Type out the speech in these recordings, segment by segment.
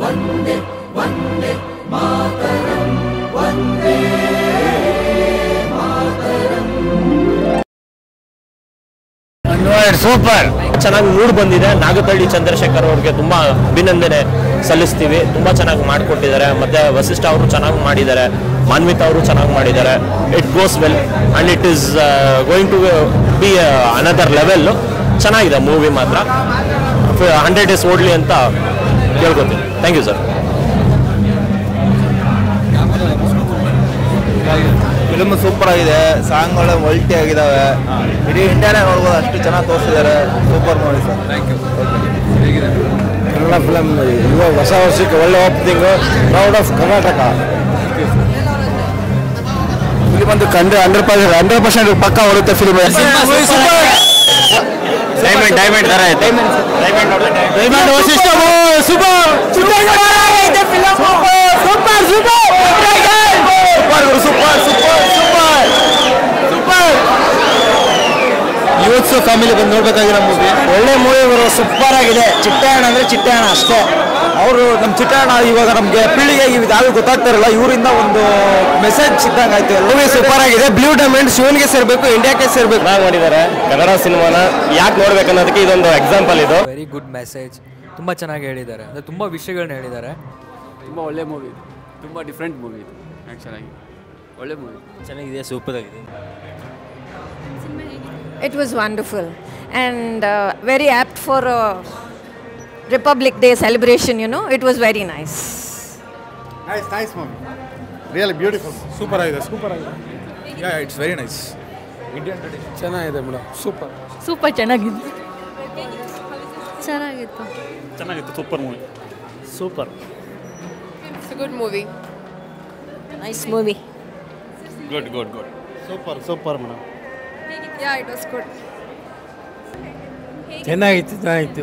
Super ಚೆನ್ನಾಗಿ mood ಬಂದಿದೆ ನಾಗತಳ್ಳಿ ಚಂದ್ರಶೇಖರ್ ಅವ್ರಿಗೆ ತುಂಬಾ ಅಭಿನಂದನೆ ಸಲ್ಲಿಸ್ತೀವಿ ತುಂಬಾ ಚೆನ್ನಾಗಿ ಮಾಡಿಕೊಟ್ಟಿದ್ದಾರೆ ಮತ್ತೆ ವಸಿಷ್ಠ ಅವರು ಚೆನ್ನಾಗಿ ಮಾಡಿದ್ದಾರೆ ಮಾನ್ವಿತ್ ಅವರು ಚೆನ್ನಾಗಿ ಮಾಡಿದ್ದಾರೆ it goes well and it is going to be another level ಚೆನ್ನಾಗಿದೆ ಮೂವಿ ಮಾತ್ರ ಹಂಡ್ರೆಡ್ ಡೇಸ್ ಓಡ್ಲಿ ಅಂತ ಕೇಳ್ಕೊತೀನಿ thank you sir film super ಆಗಿದೆ ಸಾಂಗ್ಗಳು ಮಲ್ಟಿ ಆಗಿದಾವೆ ಇಡೀ ಇಂಡಿಯಾನೇ ನೋಡ್ಬೋದು ಅಷ್ಟು ಚೆನ್ನಾಗಿ ತೋರಿಸಿದ್ದಾರೆ super movie sir thank you Kannada film ಇವಾಗ ಹೊಸ ವರ್ಷಕ್ಕೆ ಒಳ್ಳೆ opening proud of Karnataka film ಒಂದು ಕಂಡ್ರೆ ಹಂಡ್ರೆಡ್ ಪರ್ಸೆಂಟ್ ಹಂಡ್ರೆಡ್ ಪರ್ಸೆಂಟ್ ಪಕ್ಕ ಹೊಡುತ್ತೆ ಫಿಲ್ಮ್ ಡೈಮಂಡ್ ಡೈಮಂಡ್ ತರ ಐತೆ diamond Vasishta super super super super super youths family ಬಂದು ನೋಡ್ಬೇಕಾಗಿರೋ ಮೂವಿ ಒಳ್ಳೆ ಮೂವಿ ಬರೋ ಸೂಪರ್ ಆಗಿದೆ ಚಿಟ್ಟಣ್ಣ ಅಂದ್ರೆ ಚಿಟ್ಟಣ್ಣ ಅಷ್ಟೇ ಅವರು ನಮ್ಮ ಚಿಟ್ಟಣ್ಣ ಇವಾಗ ನಮಗೆ ಪೀಳಿಗೆಗೆ ಯಾರು ಗೊತ್ತಾಗ್ತಾರಲ್ಲ ಇವರಿಂದ ಒಂದು ಮೆಸೇಜ್ ಸಿಕ್ಕಂಗೆ ಆಯ್ತು ಮೂವಿ ಸೂಪರ್ ಆಗಿದೆ ಬ್ಲೂ ಡೈಮಂಡ್ ಶಿವನ್ಗೆ ಸೇರ್ಬೇಕು ಇಂಡಿಯಾಕ್ಕೆ ಸೇರ್ಬೇಕು ಚೆನ್ನಾಗಿ ಮಾಡಿದ್ದಾರೆ ಕನ್ನಡ ಸಿನಿಮಾನ ಯಾಕೆ ನೋಡ್ಬೇಕನ್ನೋದಕ್ಕೆ ಇದೊಂದು ಎಕ್ಸಾಂಪಲ್ ಇದು ವೆರಿ ಗುಡ್ ಮೆಸೇಜ್ ತುಂಬ ಚೆನ್ನಾಗಿ ಹೇಳಿದ್ದಾರೆ ಅಂದರೆ ತುಂಬ ವಿಷಯಗಳನ್ನ ಹೇಳಿದ್ದಾರೆ ತುಂಬ ಒಳ್ಳೆ ಮೂವಿ ತುಂಬ ಡಿಫ್ರೆಂಟ್ ಮೂವಿ ಇದು ಆ್ಯಕ್ಚುಲಾಗಿ ಒಳ್ಳೆ ಮೂವಿ ಚೆನ್ನಾಗಿದೆ ಸೂಪರ್ ಆಗಿದೆ It was wonderful and uh, very apt for a Republic Day celebration, you know. It was very nice. Nice nice movie really beautiful super ಆಗಿದೆ ಸೂಪರ್ ಆಗಿದೆ ಯಾ ಇಟ್ಸ್ ವೆರಿ ನೈಸ್ ಚೆನ್ನಾಗಿದೆ madam super super ಚೆನ್ನಾಗಿತ್ತು ಚೆನ್ನಾಗಿತ್ತು ಚೆನ್ನಾಗಿತ್ತು super movie super it's good movie Nice movie. Good good good super super madam yeah it was good ಚೆನ್ನಾಗಿತ್ತು ಚೆನ್ನಾಗಿತ್ತು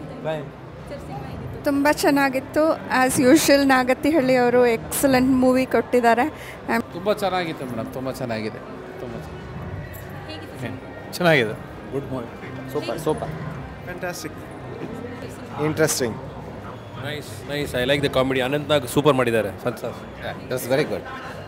ತುಂಬ ಚೆನ್ನಾಗಿತ್ತು ಆ್ಯಸ್ ಯೂಶುವಲ್ ನಾಗತಿಹಳ್ಳಿ ಅವರು ಎಕ್ಸಲೆಂಟ್ ಮೂವಿ ಕೊಟ್ಟಿದ್ದಾರೆ ತುಂಬ ಚೆನ್ನಾಗಿತ್ತು ಮೇಡಮ್ ತುಂಬ ಚೆನ್ನಾಗಿದೆ ತುಂಬ ಚೆನ್ನಾಗಿದೆ good movie super super fantastic interesting nice nice I like the comedy Anantnag super ಮಾಡಿದ್ದಾರೆ ದಟ್ಸ್ ವೆರಿ ಗುಡ್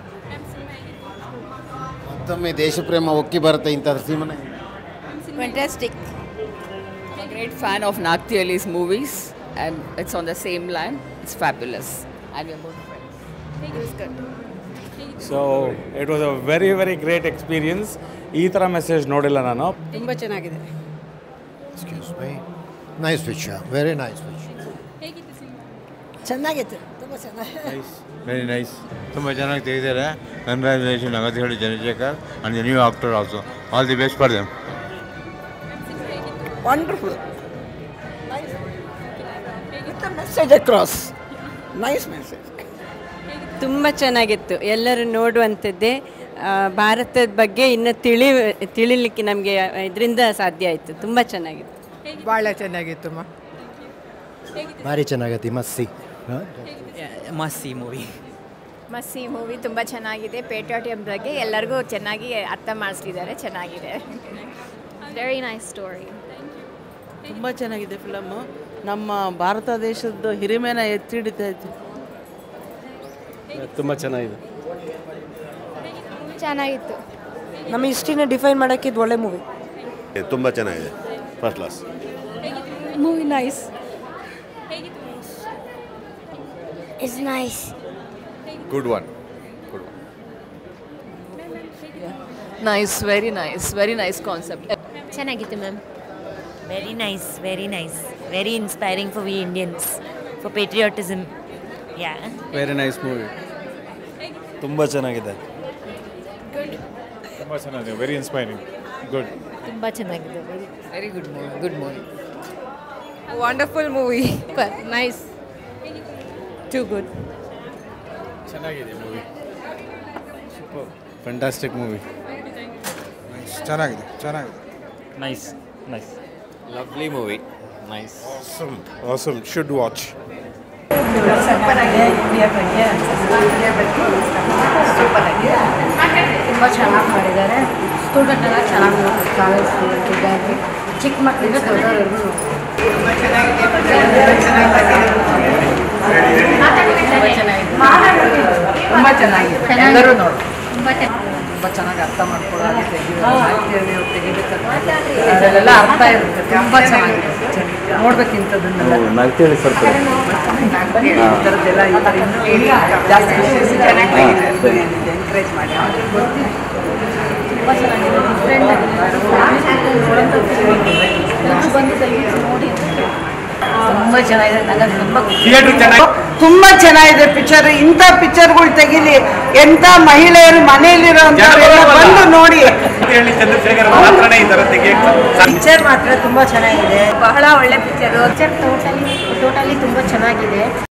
ಮತ್ತೊಮ್ಮೆ ದೇಶಪ್ರೇಮ ಉಕ್ಕಿ ಬರುತ್ತೆ ಇಂಥ cinema Fantastic. I'm a great fan of Nagti Ali's movies, and it's on the same line. It's fabulous, and we're good friends. It was good. So it was a very very great experience ಈ ಥರ message ನೋಡಿಲ್ಲ ನಾನು ತುಂಬ ಚೆನ್ನಾಗಿದೆ excuse me nice picture very nice picture ಚೆನ್ನಾಗಿತ್ತು ತುಂಬ ಚೆನ್ನಾಗಿ very nice ತುಂಬ ಚೆನ್ನಾಗಿ ತೆಗೆದಿದ್ದಾರೆ ಕಂಗ್ರ್ಯಾಚುಲೇಷನ್ ಅಗತ್ಯ ಹೇಳಿ Chandrashekar and new actor also all the best for them wonderful message across nice message ತುಂಬ ಚೆನ್ನಾಗಿತ್ತು ಎಲ್ಲರೂ ನೋಡುವಂಥದ್ದೇ ಆ, ಭಾರತದ ಬಗ್ಗೆ ಇನ್ನು ತಿಳಿ ತಿಳಿಲಿಕ್ಕೆ ನಮಗೆ ಇದರಿಂದ ಸಾಧ್ಯ ಆಯಿತು ತುಂಬ ಚೆನ್ನಾಗಿತ್ತು ಭಾಳ ಚೆನ್ನಾಗಿತ್ತು ಮಾ ಭಾರಿ ಚೆನ್ನಾಗೈತಿ ಮಸ್ಸಿ ಮಸ್ಸಿ ಮೂವಿ ಮಸ್ಸಿ ಮೂವಿ ತುಂಬ ಚೆನ್ನಾಗಿದೆ ಪೇಟ್ರಿಯಾಟಿಯಂ ಬಗ್ಗೆ ಎಲ್ಲರಿಗೂ ಚೆನ್ನಾಗಿ ಅರ್ಥ ಮಾಡಿಸ್ತಿದ್ದಾರೆ ಚೆನ್ನಾಗಿದೆ ವೆರಿ ನೈಸ್ ಸ್ಟೋರಿ ತುಂಬ ಚೆನ್ನಾಗಿದೆ ಫಿಲಮ್ಮು ನಮ್ಮ ಭಾರತ ದೇಶದ ಹಿರಿಮೆನ ಎತ್ತಿ ಹಿಡಿತಾ ಇತ್ತು ತುಂಬ ಚೆನ್ನಾಗಿದೆ ಚೆನ್ನಾಗಿತ್ತು ನಮ್ಮ ಹಿಸ್ಟ್ರಿನ ಡಿಫೈನ್ ಮಾಡೋಕ್ಕೆ ಇದು ಒಳ್ಳೆ ಮೂವಿ ತುಂಬ ಚೆನ್ನಾಗಿದೆ first class movie nice is nice good one nice very nice very nice concept ಚೆನ್ನಾಗಿತ್ತು ma'am Very nice, very nice. Very inspiring for we Indians, for patriotism. Yeah. Very nice movie ತುಂಬ ಚೆನ್ನಾಗಿದೆ ತುಂಬ ಚೆನ್ನಾಗಿದೆ very inspiring good ತುಂಬ ಚೆನ್ನಾಗಿದೆ very good movie good movie wonderful movie nice too good ಚೆನ್ನಾಗಿದೆ movie fantastic movie ಚೆನ್ನಾಗಿದೆ ಚೆನ್ನಾಗಿದೆ nice nice lovely movie nice awesome awesome should watch super ಆಗಿದೆ ಇಂಡಿಯಾ ಬಗ್ಗೆ ಇಂಡಿಯಾ ಬಗ್ಗೆ ಸೂಪರ್ ಆಗಿದೆ ತುಂಬ ಚೆನ್ನಾಗಿ ಮಾಡಿದ್ದಾರೆ ಸ್ಟೂಡೆಂಟ್ ಎಲ್ಲ ಚೆನ್ನಾಗಿ ನೋಡ್ತಾರೆ ಕಾಲೇಜ್ ಸ್ಟೂಡೆಂಟ್ ಇದ್ದಾರೆ ಚಿಕ್ಕ ಮಕ್ಕಳಿಂದ ದೊಡ್ಡವರೆಗೂ ತುಂಬ ಚೆನ್ನಾಗಿದೆ ಚೆನ್ನಾಗಿ ತುಂಬ ಚೆನ್ನಾಗಿದೆ ಎಲ್ಲರೂ ನೋಡಿ ತುಂಬ ಚೆನ್ನಾಗಿ ಅರ್ಥ ಮಾಡ್ಕೊಳ್ಳೋ ಹಾಗೆ ತೆಗಿಯೋದು ಸಾಹಿತ್ಯ ತೆಗಿಬೇಕಂತ ಇದರಲ್ಲೆಲ್ಲ ಅರ್ಥ ಇರುತ್ತೆ ತುಂಬ ಚೆನ್ನಾಗಿದೆ ನೋಡ್ಬೇಕಿಂಥದನ್ನೆಲ್ಲ ನಗ್ತೇಳಿ ಸ್ವಲ್ಪ ಈ ಥರದ್ದೆಲ್ಲ ಈ ಥರ ಇನ್ನೂ ಹೇಳಿ ಜಾಸ್ತಿ ಎಂಕರೇಜ್ ಮಾಡಿ ತುಂಬ ಚೆನ್ನಾಗಿದೆ ತುಂಬ ಚೆನ್ನಾಗಿದೆ ನನಗೆ ತುಂಬ ತುಂಬಾ ಚೆನ್ನಾಗಿದೆ ಪಿಕ್ಚರ್ ಇಂಥ ಪಿಕ್ಚರ್ಗಳು ತೆಗಿಲಿ ಎಂತ ಮಹಿಳೆಯರು ಮನೆಯಲ್ಲಿರುವಂತವರೆಲ್ಲ ಬಂದು ನೋಡಿ ಪಿಕ್ಚರ್ ಮಾತ್ರ ತುಂಬ ಚೆನ್ನಾಗಿದೆ ಬಹಳ ಒಳ್ಳೆ ಪಿಕ್ಚರ್ ಪಿಕ್ಚರ್ ಟೋಟಲಿ ಟೋಟಲಿ ತುಂಬ ಚೆನ್ನಾಗಿದೆ